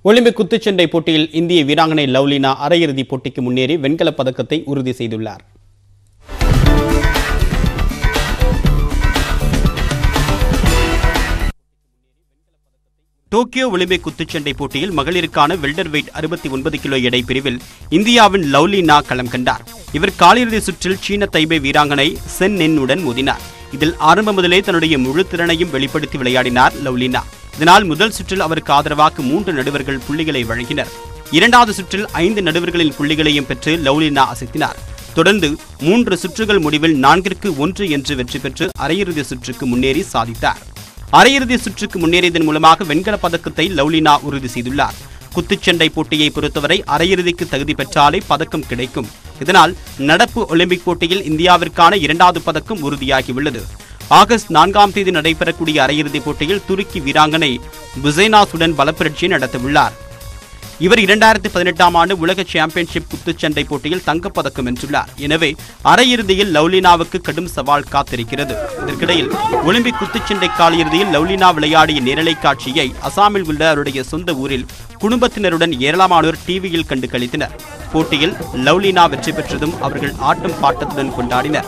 Olympic குத்துச்சண்டை போட்டியில் இந்திய வீராங்கனை லவ்லினா அரையிறுதிப் போட்டிக்கு முன்னேறி வெண்கலப் பதக்கத்தை உறுதி செய்துள்ளார் டோக்கியோ ஒலிம்பிக் குத்துச்சண்டை போட்டியில் மகளிருக்கான வெல்டர் வெயிட் அறுபத்தி ஒன்பது கிலோ எடை பிரிவில் இந்தியாவின் லவ்லினா களம் கண்டார் இவர் காலிறுதி சுற்றில் சீன தைபே வீராங்கனை சென் நென்னுடன் மோதினார் இதில் ஆரம்பம் முதலே தன்னுடைய முழு திறனையும் வெளிப்படுத்தி விளையாடினார் லவ்லினா இதனால் முதல் சுற்றில் அவருக்கு ஆதரவாக மூன்று நடுவர்கள் புள்ளிகளை வழங்கினர் இரண்டாவது சுற்றில் ஐந்து நடுவர்களின் புள்ளிகளையும் பெற்று லவ்லினா அசத்தினார் தொடர்ந்து மூன்று சுற்றுகள் முடிவில் நான்கிற்கு ஒன்று என்று வெற்றி பெற்று அரையிறுதி சுற்றுக்கு முன்னேறி சாதித்தார் அரையிறுதி சுற்றுக்கு முன்னேறியதன் மூலமாக வெண்கலப் பதக்கத்தை லவ்லினா உறுதி செய்துள்ளார் குத்துச்சண்டை போட்டியை பொறுத்தவரை அரையிறுதிக்கு தகுதி பெற்றாலே பதக்கம் கிடைக்கும் இதனால் நடப்பு ஒலிம்பிக் போட்டியில் இந்தியாவிற்கான இரண்டாவது பதக்கம் உறுதியாகியுள்ளது ஆகஸ்ட் நான்காம் தேதி நடைபெறக்கூடிய அரையிறுதிப் போட்டியில் துருக்கி வீராங்கனை புசைனாசுடன் பலப்பரட்சியை நடத்தவுள்ளார் இவர் இரண்டாயிரத்தி பதினெட்டாம் ஆண்டு உலக சாம்பியன்ஷிப் குத்துச்சண்டை போட்டியில் தங்கப்பதக்கம் வென்றுள்ளார் எனவே அரையிறுதியில் லவ்லினாவுக்கு கடும் சவால் காத்திருக்கிறது இதற்கிடையில் ஒலிம்பிக் குத்துச்சண்டை காலிறுதியில் லவ்லினா விளையாடிய நேரலை காட்சியை அசாமில் உள்ள அவருடைய சொந்த ஊரில் குடும்பத்தினருடன் ஏராளமானோர் டிவியில் கண்டு களித்தனர் போட்டியில் லவ்லினா வெற்றி பெற்றதும் அவர்கள் ஆட்டம் பாட்டத்துடன் கொண்டாடினர்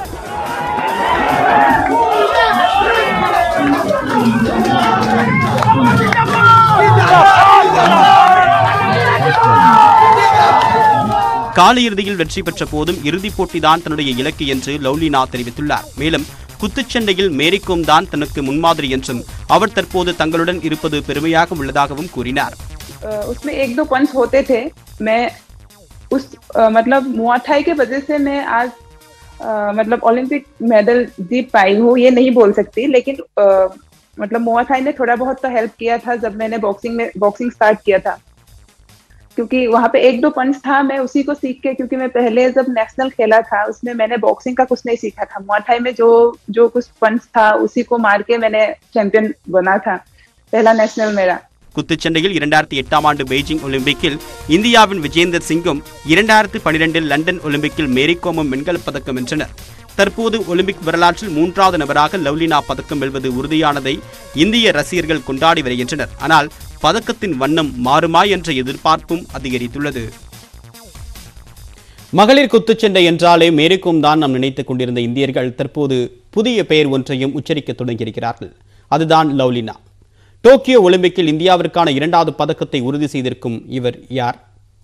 காலிறுதியில் வெற்றி பெற்ற போதும் இறுதிப் போட்டிதான் தன்னுடைய இலக்கு என்று லவ்லினா தெரிவித்துள்ளார் மேலும் குத்துச்சண்டையில் மேரிகோம் தான் தனக்கு முன்மாதிரி என்றும் அவர் தற்போது தங்களுடன் இருப்பது பெருமையாக உள்ளதாகவும் கூறினார் अ, उसमें एक दो पंच होते थे मैं उस अ, मतलब मुआठाई के वजह से मैं आज अ, मतलब ओलंपिक मेडल जीत पाई हूँ ये नहीं बोल सकती लेकिन अ, मतलब मुआठाई ने थोड़ा बहुत तो हेल्प किया था जब मैंने बॉक्सिंग में बॉक्सिंग स्टार्ट किया था क्योंकि वहां पे एक दो पंच था मैं उसी को सीख के क्योंकि मैं पहले जब नेशनल खेला था उसमें मैंने बॉक्सिंग का कुछ नहीं सीखा था मुआठाई में जो जो कुछ पंच था उसी को मार के मैंने चैंपियन बना था पहला नेशनल मेरा குத்துச்சண்டையில் இரண்டாயிரத்தி எட்டாம் ஆண்டு பெய்ஜிங் ஒலிம்பிக்கில் இந்தியாவின் விஜேந்தர் சிங்கும் இரண்டாயிரத்தி பனிரெண்டில் லண்டன் ஒலிம்பிக்கில் மேரிகோமும் வெண்கலப் பதக்கம் வென்றனர் தற்போது ஒலிம்பிக் வரலாற்றில் மூன்றாவது நபராக லவ்லினா பதக்கம் வெல்வது உறுதியானதை இந்திய ரசிகர்கள் கொண்டாடி வருகின்றனர் ஆனால் பதக்கத்தின் வண்ணம் மாறுமா என்ற எதிர்பார்ப்பும் அதிகரித்துள்ளது மகளிர் குத்துச்சண்டை என்றாலே மேரிகோம் தான் நாம் நினைத்துக் கொண்டிருந்த இந்தியர்கள் தற்போது புதிய பெயர் ஒன்றையும் உச்சரிக்க தொடங்கியிருக்கிறார்கள் அதுதான் லவ்லினா டோக்கியோ ஒலிம்பிக்கில் இந்தியாவிற்கான இரண்டாவது பதக்கத்தை உறுதி செய்திருக்கும் இவர் யார்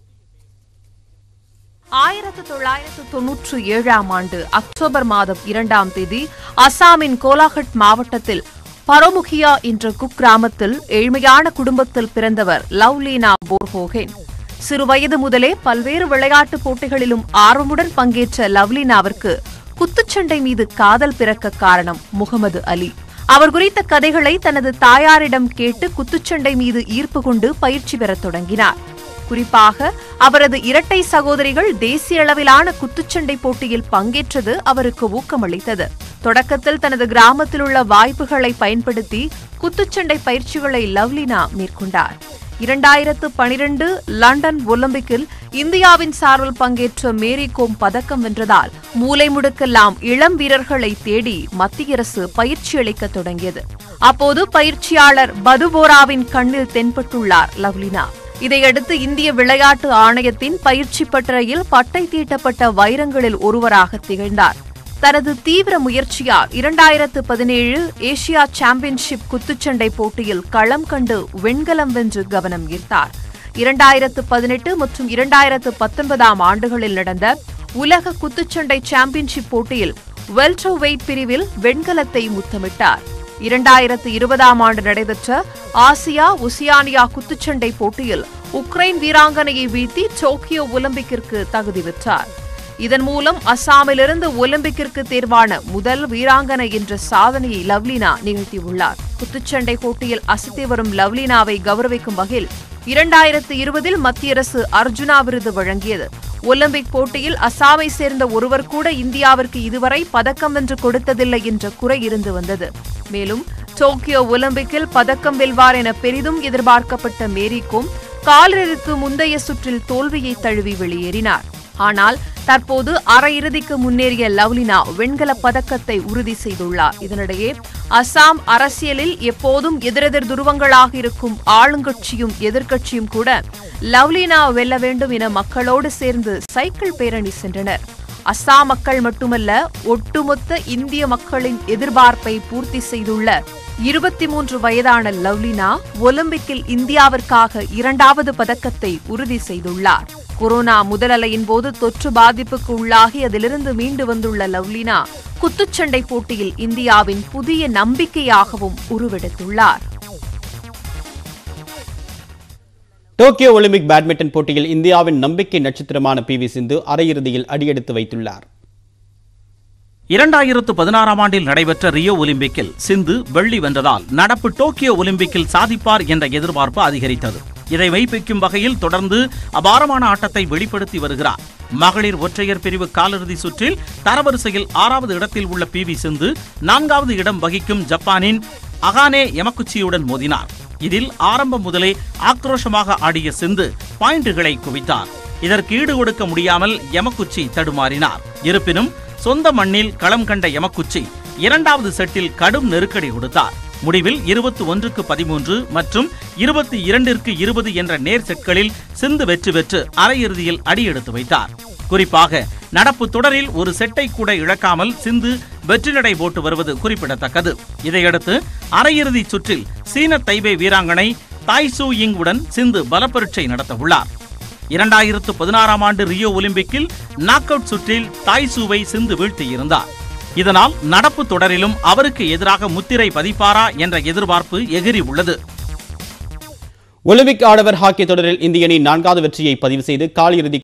ஆயிரத்து தொள்ளாயிரத்து தொன்னூற்று ஏழாம் ஆண்டு அக்டோபர் மாதம் இரண்டாம் தேதி அசாமின் கோலாகட் மாவட்டத்தில் பரோமுகியா என்ற குக்கிராமத்தில் ஏழ்மையான குடும்பத்தில் பிறந்தவர் லவ்லீனா போர்ஹோகேன் சிறுவயது முதலே பல்வேறு விளையாட்டுப் போட்டிகளிலும் ஆர்வமுடன் பங்கேற்ற லவ்லீனாவிற்கு குத்துச்சண்டை மீது காதல் பிறக்க காரணம் முகமது அலி அவர் குறித்த கதைகளை தனது தாயாரிடம் கேட்டு குத்துச்சண்டை மீது ஈர்ப்பு கொண்டு பயிற்சி பெறத் தொடங்கினார் குறிப்பாக அவரது இரட்டை சகோதரிகள் தேசிய அளவிலான குத்துச்சண்டை போட்டியில் பங்கேற்றது அவருக்கு ஊக்கமளித்தது தொடக்கத்தில் தனது கிராமத்தில் உள்ள வாய்ப்புகளை பயன்படுத்தி குத்துச்சண்டை பயிற்சிகளை லவ்லினா மேற்கொண்டார் இரண்டாயிரத்து பனிரெண்டு லண்டன் ஒலிம்பிக்கில் இந்தியாவின் சார்பில் பங்கேற்ற மேரி கோம் பதக்கம் வென்றதால் மூலை முடுக்கெல்லாம் இளம் வீரர்களை தேடி மத்திய அரசு பயிற்சி அளிக்க தொடங்கியது அப்போது பயிற்சியாளர் பதுபோராவின் கண்ணில் தென்பட்டுள்ளார் லவ்லினா இதையடுத்து இந்திய விளையாட்டு ஆணையத்தின் பயிற்சி பட்டறையில் பட்டை தீட்டப்பட்ட வைரங்களில் ஒருவராக திகழ்ந்தார் தனது தீவிர முயற்சியால் இரண்டாயிரத்து பதினேழு ஏசியா சாம்பியன்ஷிப் குத்துச்சண்டை போட்டியில் களம் கண்டு வெண்கலம் வென்று கவனம் ஈர்த்தார் இரண்டாயிரத்து பதினெட்டு மற்றும் இரண்டாயிரத்து பத்தொன்பதாம் ஆண்டுகளில் நடந்த உலக குத்துச்சண்டை சாம்பியன்ஷிப் போட்டியில் வெல்ட்ரோ வெயிட் பிரிவில் வெண்கலத்தை முத்தமிட்டார் இரண்டாயிரத்து இருபதாம் ஆண்டு நடைபெற்ற ஆசியா உசியானியா குத்துச்சண்டை போட்டியில் உக்ரைன் வீராங்கனையை வீழ்த்தி டோக்கியோ ஒலிம்பிக்கிற்கு தகுதி பெற்றார் இதன் மூலம் அசாமிலிருந்து ஒலிம்பிக்கிற்கு தேர்வான முதல் வீராங்கனை என்ற சாதனையை லவ்லினா நிகழ்த்தியுள்ளார் குத்துச்சண்டை போட்டியில் அசத்தி வரும் லவ்லினாவை கௌரவிக்கும் வகையில் இரண்டாயிரத்து இருபதில் மத்திய அரசு அர்ஜுனா விருது வழங்கியது ஒலிம்பிக் போட்டியில் அசாமை சேர்ந்த ஒருவர் கூட இந்தியாவிற்கு இதுவரை பதக்கம் வென்று கொடுத்ததில்லை என்ற குறை இருந்து வந்தது மேலும் டோக்கியோ ஒலிம்பிக்கில் பதக்கம் வெல்வார் என பெரிதும் எதிர்பார்க்கப்பட்ட மேரிகோம் காலிறுதிக்கு முந்தைய சுற்றில் தோல்வியை தழுவி வெளியேறினார் ஆனால் தற்போது அரையிறுதிக்கு முன்னேறிய லவ்லினா வெண்கலப் பதக்கத்தை உறுதி செய்துள்ளார் இதனிடையே அசாம் அரசியலில் எப்போதும் எதிரெதிர் துருவங்களாக இருக்கும் ஆளுங்கட்சியும் எதிர்க்கட்சியும் கூட லவ்லினா வெல்ல வேண்டும் என மக்களோடு சேர்ந்து சைக்கிள் பேரணி சென்றனர் அஸ்ஸாம் மக்கள் மட்டுமல்ல ஒட்டுமொத்த இந்திய மக்களின் எதிர்பார்ப்பை பூர்த்தி செய்துள்ள இருபத்தி மூன்று வயதான லவ்லினா ஒலிம்பிக்கில் இந்தியாவிற்காக இரண்டாவது பதக்கத்தை உறுதி செய்துள்ளார் கொரோனா முதலலையின் போது தொற்று பாதிப்புக்கு உள்ளாகி அதிலிருந்து மீண்டு வந்துள்ள லவ்லினா குத்துச்சண்டை போட்டியில் இந்தியாவின் புதிய நம்பிக்கையாகவும் உருவெடுத்துள்ளார் டோக்கியோ ஒலிம்பிக் பேட்மிண்டன் போட்டியில் இந்தியாவின் நம்பிக்கை நட்சத்திரமான பி வி சிந்து அரையிறுதியில் அடியெடுத்து வைத்துள்ளார் இரண்டாயிரத்து பதினாறாம் ஆண்டில் நடைபெற்ற ரியோ ஒலிம்பிக்கில் சிந்து வெள்ளி வென்றதால் நடப்பு டோக்கியோ ஒலிம்பிக்கில் சாதிப்பார் என்ற எதிர்பார்ப்பு அதிகரித்தது இதை மெய்ப்பிக்கும் வகையில் தொடர்ந்து அபாரமான ஆட்டத்தை வெளிப்படுத்தி வருகிறார் மகளிர் ஒற்றையர் பிரிவு காலிறுதி சுற்றில் தரவரிசையில் ஆறாவது இடத்தில் உள்ள பி வி சிந்து நான்காவது இடம் வகிக்கும் ஜப்பானின் அகானே எமக்குச்சியுடன் மோதினார் இதில் ஆரம்பம் முதலே ஆக்ரோஷமாக ஆடிய சிந்து பாயிண்டுகளை குவித்தார் இதற்கு ஈடு கொடுக்க முடியாமல் எமக்குச்சி தடுமாறினார் இருப்பினும் சொந்த மண்ணில் களம் கண்ட எமக்குச்சி இரண்டாவது செட்டில் கடும் நெருக்கடி கொடுத்தார் முடிவில் இருபத்தி ஒன்றுக்கு பதிமூன்று மற்றும் இருபத்தி இரண்டிற்கு இருபது என்ற நேர் செட்களில் சிந்து வெற்றி பெற்று அரையிறுதியில் அடியெடுத்து வைத்தார் குறிப்பாக நடப்பு தொடரில் ஒரு செட்டை கூட இழக்காமல் சிந்து வெற்றி நடை போட்டு வருவது குறிப்பிடத்தக்கது இதையடுத்து அரையிறுதி சுற்றில் சீன தைபே வீராங்கனை தாய் சூ இங் உடன் சிந்து பலப்பரீட்சை நடத்த உள்ளார் இரண்டாயிரத்து பதினாறாம் ஆண்டு ரியோ ஒலிம்பிக்கில் நாக் அவுட் சுற்றில் தாய் சூவை சிந்து வீழ்த்தியிருந்தார் இதனால் நடப்பு தொடரிலும் அவருக்கு எதிராக முத்திரை பதிப்பாரா என்ற எதிர்பார்ப்பு எகிரி உள்ளது ஒலிம்பிக் ஆடவர் ஹாக்கி தொடரில் இந்திய அணி நான்காவது வெற்றியை பதிவு செய்து காலிறுதி